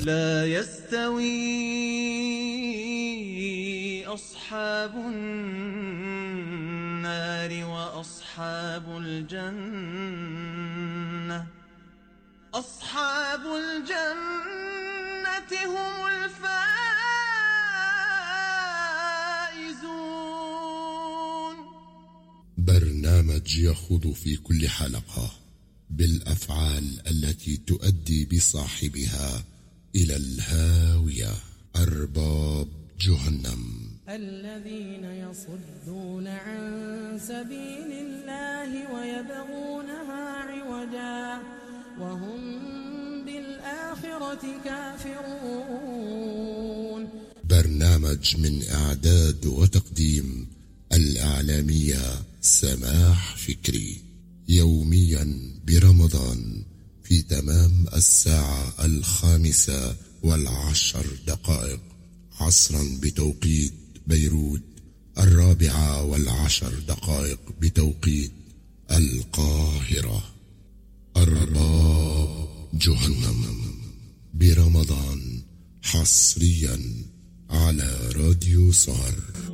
لا يستوي أصحاب النار وأصحاب الجنة أصحاب الجنة هم الفائزون برنامج يخوض في كل حلقة بالأفعال التي تؤدي بصاحبها إلى الهاوية أرباب جهنم الذين يصدون عن سبيل الله ويبغونها عوجا وهم بالآخرة كافرون برنامج من إعداد وتقديم الإعلامية سماح فكري يوميا برمضان في تمام الساعة الخامسة والعشر دقائق عصرا بتوقيت بيروت الرابعة والعشر دقائق بتوقيت القاهرة أرباب جهنم برمضان حصريا على راديو صار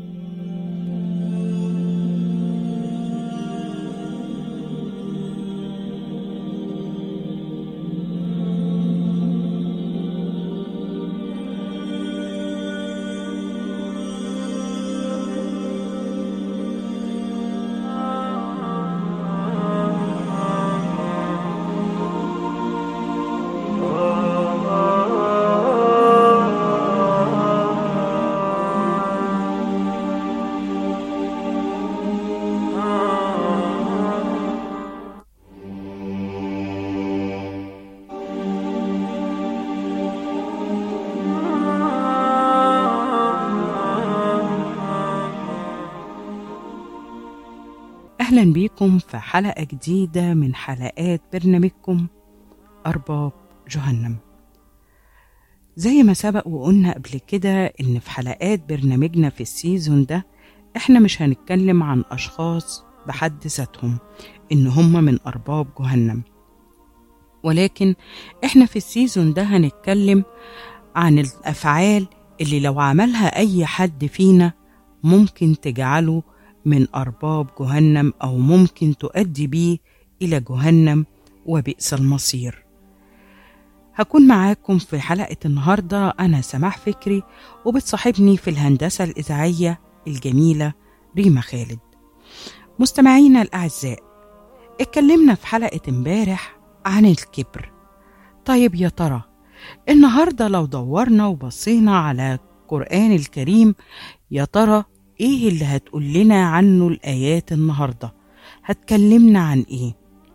أهلا بيكم في حلقة جديدة من حلقات برنامجكم أرباب جهنم زي ما سبق وقلنا قبل كده إن في حلقات برنامجنا في السيزون ده إحنا مش هنتكلم عن أشخاص بحد ذاتهم إن هم من أرباب جهنم ولكن إحنا في السيزون ده هنتكلم عن الأفعال اللي لو عملها أي حد فينا ممكن تجعله من أرباب جهنم أو ممكن تؤدي بيه إلى جهنم وبئس المصير هكون معاكم في حلقة النهاردة أنا سماح فكري وبتصاحبني في الهندسة الإذاعية الجميلة ريما خالد مستمعينا الأعزاء اتكلمنا في حلقة امبارح عن الكبر طيب يا ترى النهاردة لو دورنا وبصينا على القرآن الكريم يا ترى ايه اللي هتقول لنا عنه الآيات النهاردة هتكلمنا عن ايه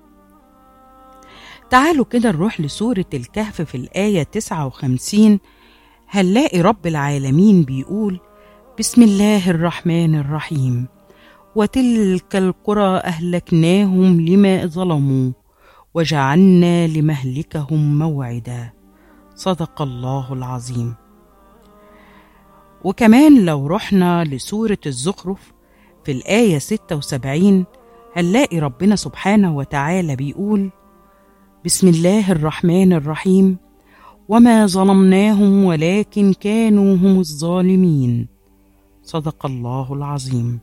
تعالوا كده نروح لسورة الكهف في الآية 59 هنلاقي رب العالمين بيقول بسم الله الرحمن الرحيم وتلك القرى أهلكناهم لما ظلموا وجعلنا لمهلكهم موعدا صدق الله العظيم وكمان لو رحنا لسورة الزخرف في الآية 76 هنلاقي ربنا سبحانه وتعالى بيقول بسم الله الرحمن الرحيم وما ظلمناهم ولكن كانوا هم الظالمين صدق الله العظيم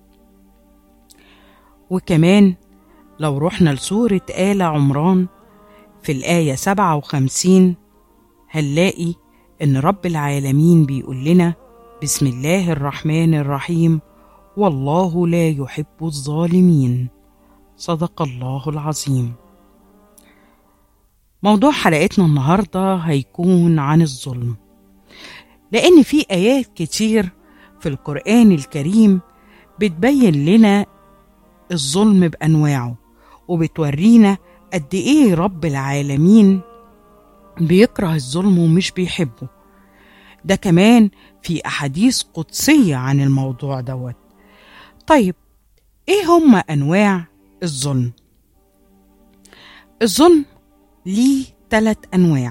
وكمان لو رحنا لسورة آل عمران في الآية 57 هنلاقي إن رب العالمين بيقول لنا بسم الله الرحمن الرحيم والله لا يحب الظالمين صدق الله العظيم موضوع حلقتنا النهارده هيكون عن الظلم لان في ايات كتير في القران الكريم بتبين لنا الظلم بانواعه وبتورينا قد ايه رب العالمين بيكره الظلم ومش بيحبه ده كمان في أحاديث قدسية عن الموضوع دوت طيب إيه هما أنواع الظلم؟ الظلم ليه ثلاث أنواع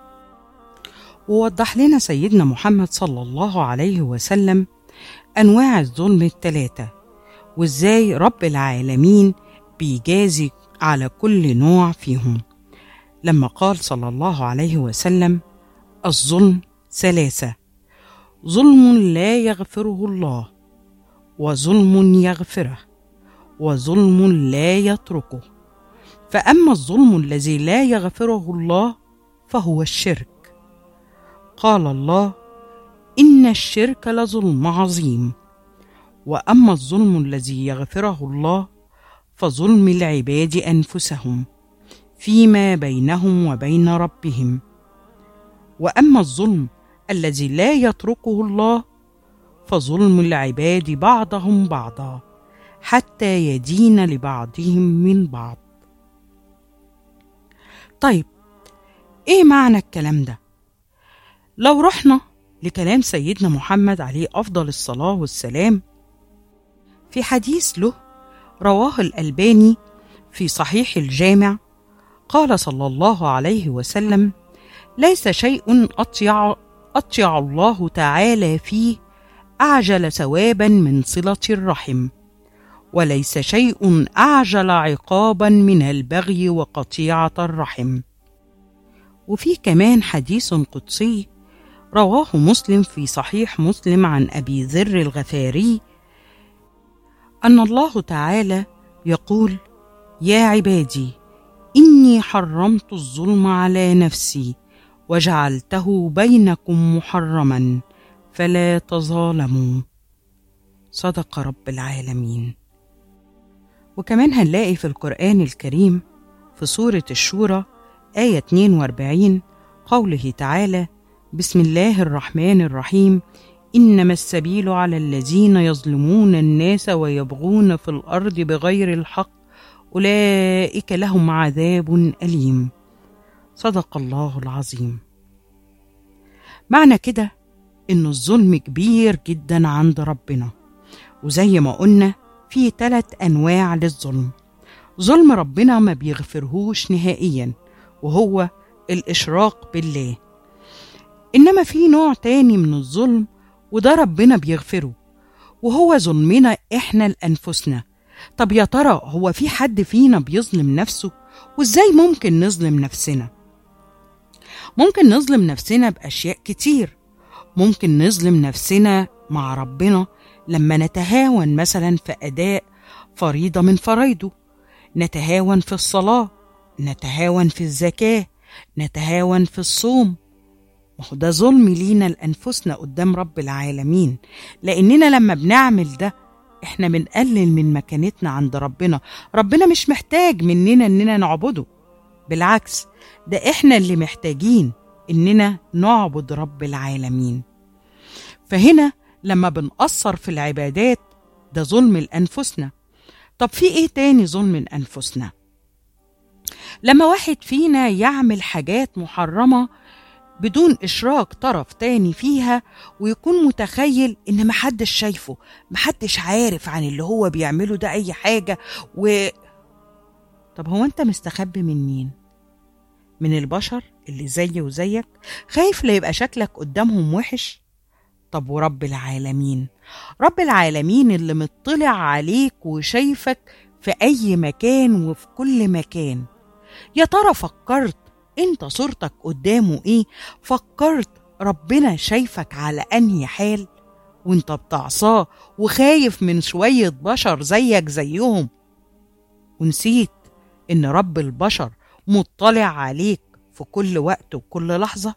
ووضح لنا سيدنا محمد صلى الله عليه وسلم أنواع الظلم الثلاثة وإزاي رب العالمين بيجازي على كل نوع فيهم لما قال صلى الله عليه وسلم الظلم ثلاثة ظلم لا يغفره الله وظلم يغفره وظلم لا يتركه فأما الظلم الذي لا يغفره الله فهو الشرك قال الله إن الشرك لظلم عظيم وأما الظلم الذي يغفره الله فظلم العباد أنفسهم فيما بينهم وبين ربهم واما الظلم الذي لا يتركه الله فظلم العباد بعضهم بعضا حتى يدين لبعضهم من بعض طيب ايه معنى الكلام ده لو رحنا لكلام سيدنا محمد عليه افضل الصلاه والسلام في حديث له رواه الالباني في صحيح الجامع قال صلى الله عليه وسلم ليس شيء أطيع أطيع الله تعالى فيه أعجل ثوابا من صلة الرحم وليس شيء أعجل عقابا من البغي وقطيعة الرحم وفي كمان حديث قدسي رواه مسلم في صحيح مسلم عن أبي ذر الغفاري أن الله تعالى يقول يا عبادي إني حرمت الظلم على نفسي وجعلته بينكم محرما فلا تظالموا صدق رب العالمين وكمان هنلاقي في القرآن الكريم في سورة الشورى آية 42 قوله تعالى بسم الله الرحمن الرحيم إنما السبيل على الذين يظلمون الناس ويبغون في الأرض بغير الحق أولئك لهم عذاب أليم صدق الله العظيم معنى كده إن الظلم كبير جدا عند ربنا وزي ما قلنا في ثلاث أنواع للظلم ظلم ربنا ما بيغفرهوش نهائيا وهو الإشراق بالله إنما في نوع تاني من الظلم وده ربنا بيغفره وهو ظلمنا إحنا لأنفسنا طب يا ترى هو في حد فينا بيظلم نفسه وإزاي ممكن نظلم نفسنا ممكن نظلم نفسنا بأشياء كتير ممكن نظلم نفسنا مع ربنا لما نتهاون مثلا في أداء فريضة من فرائضه نتهاون في الصلاة نتهاون في الزكاة نتهاون في الصوم ما هو ده ظلم لينا لأنفسنا قدام رب العالمين لأننا لما بنعمل ده احنا بنقلل من مكانتنا عند ربنا ربنا مش محتاج مننا اننا نعبده بالعكس ده احنا اللي محتاجين اننا نعبد رب العالمين فهنا لما بنقصر في العبادات ده ظلم لأنفسنا طب في ايه تاني ظلم لأنفسنا لما واحد فينا يعمل حاجات محرمة بدون إشراك طرف تاني فيها ويكون متخيل إن محدش شايفه محدش عارف عن اللي هو بيعمله ده أي حاجة و طب هو أنت مستخبي من مين؟ من البشر اللي زي وزيك خايف لا يبقى شكلك قدامهم وحش؟ طب ورب العالمين رب العالمين اللي مطلع عليك وشايفك في أي مكان وفي كل مكان يا ترى فكرت انت صورتك قدامه ايه فكرت ربنا شايفك على انهي حال وانت بتعصاه وخايف من شوية بشر زيك زيهم ونسيت ان رب البشر مطلع عليك في كل وقت وكل لحظة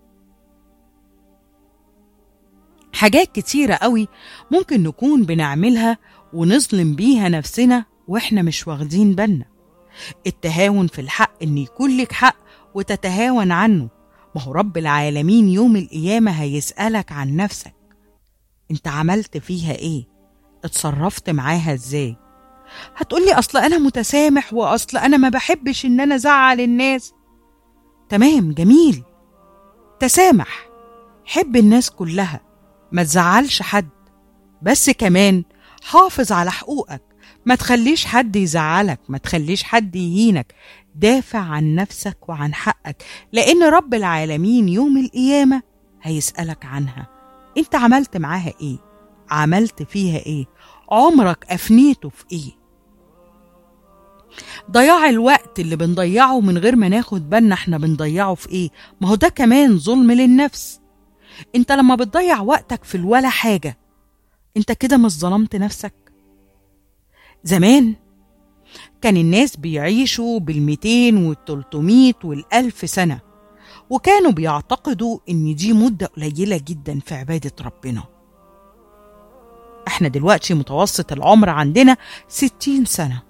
حاجات كتيرة قوي ممكن نكون بنعملها ونظلم بيها نفسنا واحنا مش واخدين بالنا التهاون في الحق ان يكون لك حق وتتهاون عنه ما هو رب العالمين يوم القيامة هيسألك عن نفسك انت عملت فيها ايه اتصرفت معاها ازاي هتقولي اصل انا متسامح واصل انا ما بحبش ان انا ازعل الناس تمام جميل تسامح حب الناس كلها ما تزعلش حد بس كمان حافظ على حقوقك ما تخليش حد يزعلك ما تخليش حد يهينك دافع عن نفسك وعن حقك لأن رب العالمين يوم القيامة هيسألك عنها انت عملت معاها ايه عملت فيها ايه عمرك أفنيته في ايه ضياع الوقت اللي بنضيعه من غير ما ناخد بالنا احنا بنضيعه في ايه ما هو ده كمان ظلم للنفس انت لما بتضيع وقتك في الولا حاجة انت كده مش ظلمت نفسك زمان كان الناس بيعيشوا بالميتين والتلتمية والألف سنة وكانوا بيعتقدوا إن دي مدة قليلة جدا في عبادة ربنا احنا دلوقتي متوسط العمر عندنا ستين سنة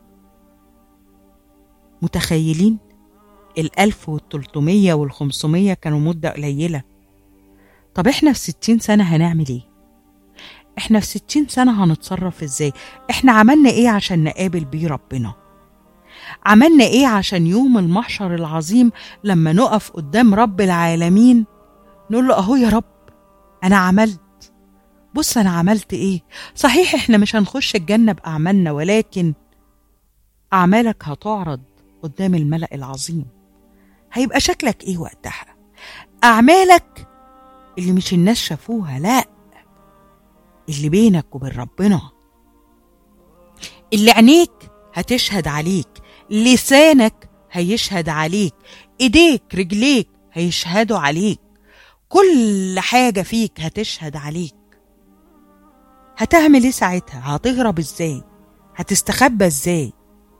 متخيلين الألف والتلتمية والخمسمية كانوا مدة قليلة طب احنا في ستين سنة هنعمل ايه؟ احنا في ستين سنة هنتصرف ازاي؟ احنا عملنا ايه عشان نقابل بيه ربنا؟ عملنا ايه عشان يوم المحشر العظيم لما نقف قدام رب العالمين نقول له اهو يا رب انا عملت بص انا عملت ايه صحيح احنا مش هنخش الجنة باعمالنا ولكن اعمالك هتعرض قدام الملأ العظيم هيبقى شكلك ايه وقتها اعمالك اللي مش الناس شافوها لا اللي بينك وبين ربنا اللي عينيك هتشهد عليك لسانك هيشهد عليك ايديك رجليك هيشهدوا عليك كل حاجة فيك هتشهد عليك هتعمل ايه ساعتها هتهرب ازاي هتستخبى ازاي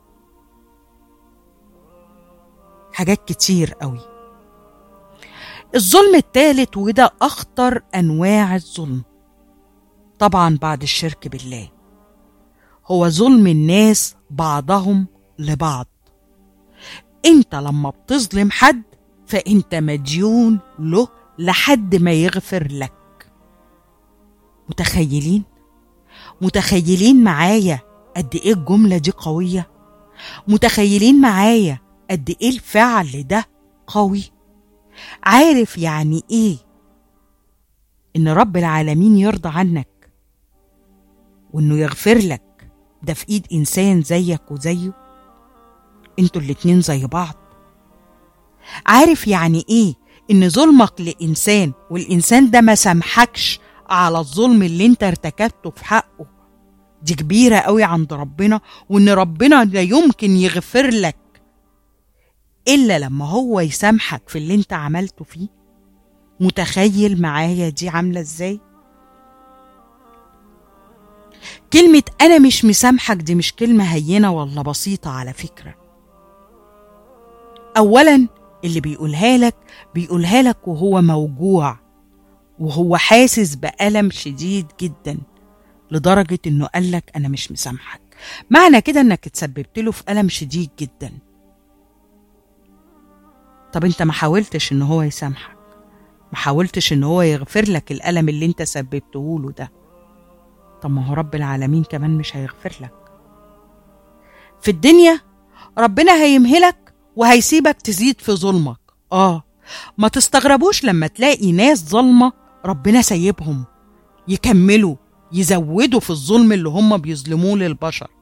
حاجات كتير قوي الظلم الثالث وده اخطر انواع الظلم طبعا بعد الشرك بالله هو ظلم الناس بعضهم لبعض انت لما بتظلم حد فانت مديون له لحد ما يغفر لك متخيلين متخيلين معايا قد ايه الجمله دي قويه متخيلين معايا قد ايه الفعل ده قوي عارف يعني ايه ان رب العالمين يرضى عنك وانه يغفر لك ده في ايد انسان زيك وزيه انتوا الاتنين زي بعض عارف يعني ايه ان ظلمك لانسان والانسان ده ما سامحكش على الظلم اللي انت ارتكبته في حقه دي كبيرة قوي عند ربنا وان ربنا لا يمكن يغفر لك الا لما هو يسامحك في اللي انت عملته فيه متخيل معايا دي عاملة ازاي كلمة أنا مش مسامحك دي مش كلمة هينة ولا بسيطة على فكرة أولا اللي بيقولها لك بيقولها لك وهو موجوع وهو حاسس بألم شديد جدا لدرجة إنه قالك أنا مش مسامحك معنى كده إنك اتسببت له في ألم شديد جدا طب أنت ما حاولتش إن هو يسامحك ما حاولتش إن هو يغفر لك الألم اللي أنت سببته له ده طب ما هو رب العالمين كمان مش هيغفر لك في الدنيا ربنا هيمهلك وهيسيبك تزيد في ظلمك اه ما تستغربوش لما تلاقي ناس ظلمة ربنا سايبهم يكملوا يزودوا في الظلم اللي هم بيظلموه للبشر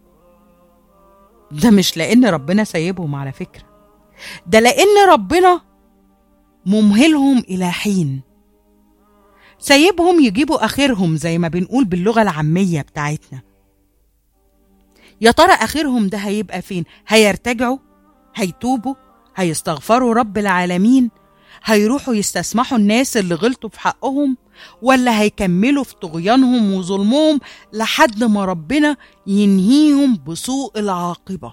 ده مش لأن ربنا سايبهم على فكرة ده لأن ربنا ممهلهم إلى حين سايبهم يجيبوا آخرهم زي ما بنقول باللغة العامية بتاعتنا يا ترى آخرهم ده هيبقى فين هيرتجعوا هيتوبوا هيستغفروا رب العالمين هيروحوا يستسمحوا الناس اللي غلطوا في حقهم ولا هيكملوا في طغيانهم وظلمهم لحد ما ربنا ينهيهم بسوء العاقبة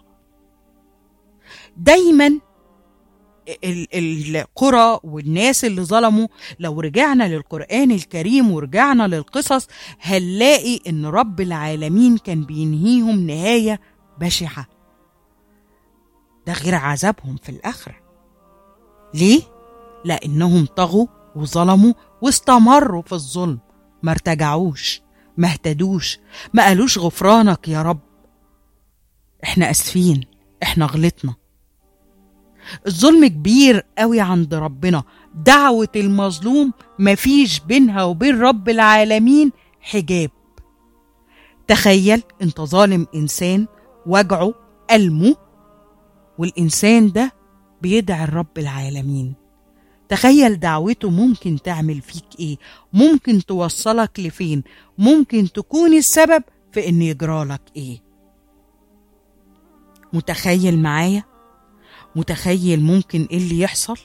دايما ال- القرى والناس اللي ظلموا لو رجعنا للقرآن الكريم ورجعنا للقصص هنلاقي ان رب العالمين كان بينهيهم نهاية بشعة ده غير عذابهم في الآخرة ليه؟ لأنهم طغوا وظلموا واستمروا في الظلم ما ارتجعوش ما اهتدوش ما قالوش غفرانك يا رب احنا اسفين احنا غلطنا الظلم كبير قوي عند ربنا دعوة المظلوم مفيش بينها وبين رب العالمين حجاب تخيل انت ظالم انسان وجعه ألمه والإنسان ده بيدعي الرب العالمين تخيل دعوته ممكن تعمل فيك ايه ممكن توصلك لفين ممكن تكون السبب في ان يجرالك ايه متخيل معايا متخيل ممكن ايه اللي يحصل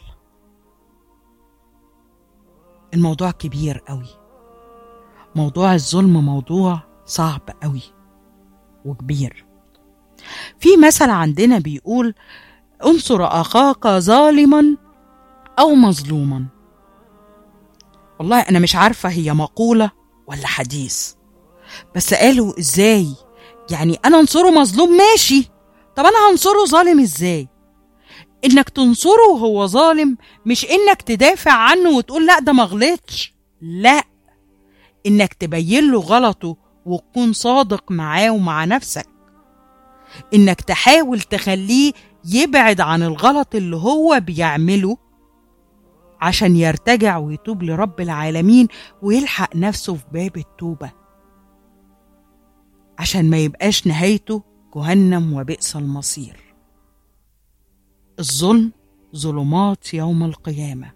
الموضوع كبير قوي موضوع الظلم موضوع صعب قوي وكبير في مثل عندنا بيقول انصر اخاك ظالما او مظلوما والله انا مش عارفه هي مقوله ولا حديث بس قالوا ازاي يعني انا انصره مظلوم ماشي طب انا هنصره ظالم ازاي انك تنصره وهو ظالم مش انك تدافع عنه وتقول لا ده ما غلطش لا انك تبين له غلطه وتكون صادق معاه ومع نفسك انك تحاول تخليه يبعد عن الغلط اللي هو بيعمله عشان يرتجع ويتوب لرب العالمين ويلحق نفسه في باب التوبه عشان ما يبقاش نهايته جهنم وبئس المصير الظلم ظلمات يوم القيامه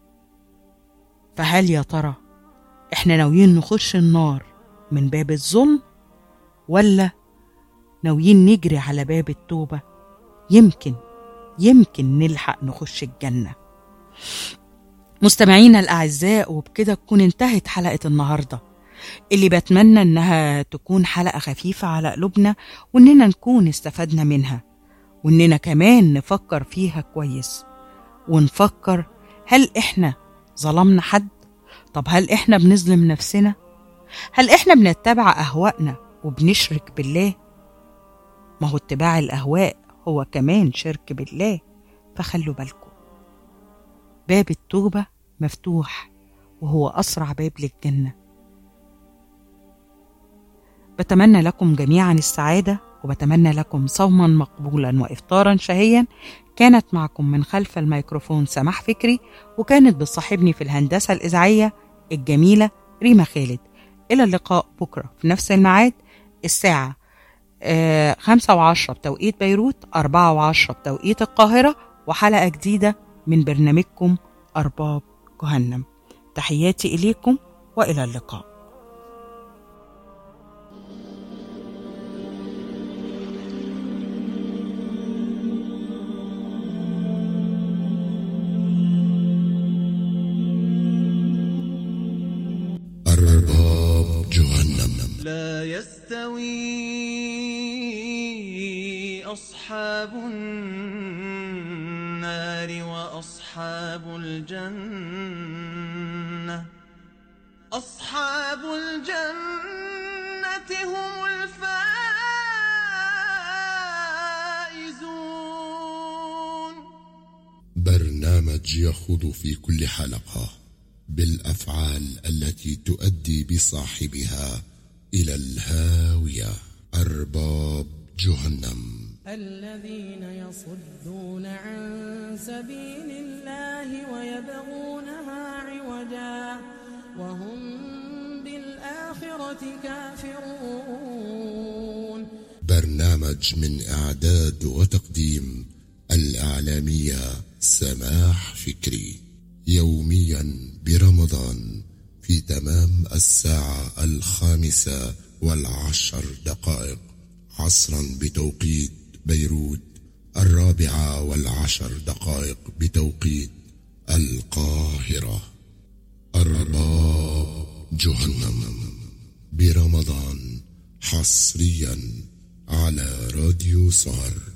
فهل يا ترى احنا ناويين نخش النار من باب الظلم ولا ناويين نجري على باب التوبه يمكن يمكن نلحق نخش الجنه مستمعينا الاعزاء وبكده تكون انتهت حلقه النهارده اللي بتمنى انها تكون حلقه خفيفه على قلوبنا واننا نكون استفدنا منها واننا كمان نفكر فيها كويس ونفكر هل احنا ظلمنا حد طب هل احنا بنظلم نفسنا هل احنا بنتبع اهوائنا وبنشرك بالله ما هو اتباع الاهواء هو كمان شرك بالله فخلوا بالكم باب التوبه مفتوح وهو اسرع باب للجنه بتمنى لكم جميعا السعاده وبتمنى لكم صوما مقبولا وافطارا شهيا كانت معكم من خلف الميكروفون سماح فكري وكانت بتصاحبني في الهندسه الاذاعيه الجميله ريما خالد الى اللقاء بكره في نفس الميعاد الساعه آه، خمسة وعشرة بتوقيت بيروت أربعة وعشرة بتوقيت القاهرة وحلقة جديدة من برنامجكم أرباب جهنم تحياتي إليكم وإلى اللقاء أرباب جهنم لا يستوي أصحاب النار وأصحاب الجنة أصحاب الجنة هم الفائزون برنامج يخوض في كل حلقة بالأفعال التي تؤدي بصاحبها إلى الهاوية أرباب جهنم الذين يصدون عن سبيل الله ويبغونها عوجا وهم بالآخرة كافرون برنامج من إعداد وتقديم الإعلامية سماح فكري يوميا برمضان في تمام الساعة الخامسة والعشر دقائق عصرا بتوقيت بيروت الرابعة والعشر دقائق بتوقيت القاهرة أرباب جهنم برمضان حصريا على راديو صار